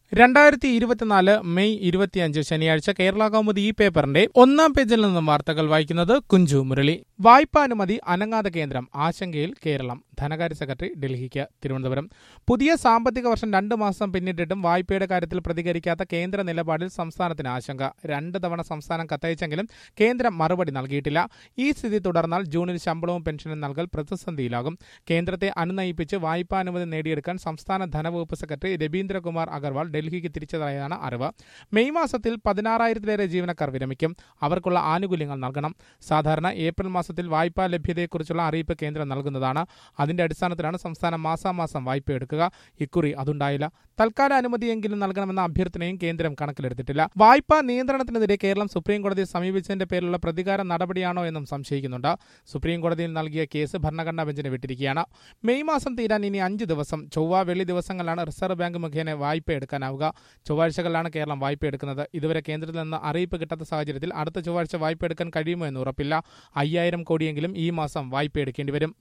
രണ്ടായിരത്തി ഇരുപത്തിനാല് മെയ് ഇരുപത്തിയഞ്ച് ശനിയാഴ്ച കേരള കൗമുദി ഈ പേപ്പറിന്റെ ഒന്നാം പേജിൽ നിന്നും വാർത്തകൾ വായിക്കുന്നത് കുഞ്ചു മുരളി വായ്പാനുമതി അനങ്ങാത കേന്ദ്രം ആശങ്കയിൽ കേരളം ധനകാര്യ സെക്രട്ടറി ഡൽഹിക്ക് തിരുവനന്തപുരം പുതിയ സാമ്പത്തിക വർഷം രണ്ട് മാസം പിന്നിട്ടിട്ടും വായ്പയുടെ കാര്യത്തിൽ പ്രതികരിക്കാത്ത കേന്ദ്ര നിലപാടിൽ സംസ്ഥാനത്തിന് ആശങ്ക രണ്ട് തവണ സംസ്ഥാനം കത്തയച്ചെങ്കിലും കേന്ദ്രം മറുപടി നൽകിയിട്ടില്ല ഈ സ്ഥിതി തുടർന്നാൽ ജൂണിൽ ശമ്പളവും പെൻഷനും നൽകൽ പ്രതിസന്ധിയിലാകും കേന്ദ്രത്തെ അനുനയിപ്പിച്ച് വായ്പാനുമതി നേടിയെടുക്കാൻ സംസ്ഥാന ധനവകുപ്പ് സെക്രട്ടറി രവീന്ദ്രകുമാർ അഗർവാൾ ഡൽഹിക്ക് തിരിച്ചതായാണ് അറിവ് മെയ് മാസത്തിൽ പതിനാറായിരത്തിലേറെ ജീവനക്കാർ വിരമിക്കും അവർക്കുള്ള ആനുകൂല്യങ്ങൾ നൽകണം സാധാരണ ഏപ്രിൽ മാസത്തിൽ വായ്പാ ലഭ്യതയെക്കുറിച്ചുള്ള അറിയിപ്പ് കേന്ദ്രം നൽകുന്നതാണ് അതിന്റെ അടിസ്ഥാനത്തിലാണ് സംസ്ഥാനം മാസാമാസം വായ്പ എടുക്കുക ഇക്കുറി അതുണ്ടായില്ല തൽക്കാല അനുമതിയെങ്കിലും നൽകണമെന്ന അഭ്യർത്ഥനയും കേന്ദ്രം കണക്കിലെടുത്തിട്ടില്ല വായ്പാ നിയന്ത്രണത്തിനെതിരെ കേരളം സുപ്രീം കോടതിയെ സമീപിച്ചതിന്റെ പേരിലുള്ള പ്രതികാര നടപടിയാണോ എന്നും സംശയിക്കുന്നുണ്ട് സുപ്രീം കോടതിയിൽ നൽകിയ കേസ് ഭരണഘടനാ ബെഞ്ചിന് വിട്ടിരിക്കുകയാണ് മെയ് മാസം തീരാൻ ഇനി അഞ്ച് ദിവസം ചൊവ്വ വെള്ളി ദിവസങ്ങളിലാണ് റിസർവ് ബാങ്ക് മുഖേന വായ്പ എടുക്കാനാവുക ചൊവ്വാഴ്ചകളിലാണ് കേരളം വായ്പ എടുക്കുന്നത് ഇതുവരെ കേന്ദ്രത്തിൽ നിന്ന് അറിയിപ്പ് കിട്ടാത്ത സാഹചര്യത്തിൽ അടുത്ത ചൊവ്വാഴ്ച വായ്പ എടുക്കാൻ കഴിയുമോ എന്ന് ഉറപ്പില്ല അയ്യായിരം കോടിയെങ്കിലും ഈ മാസം വായ്പ എടുക്കേണ്ടി വരും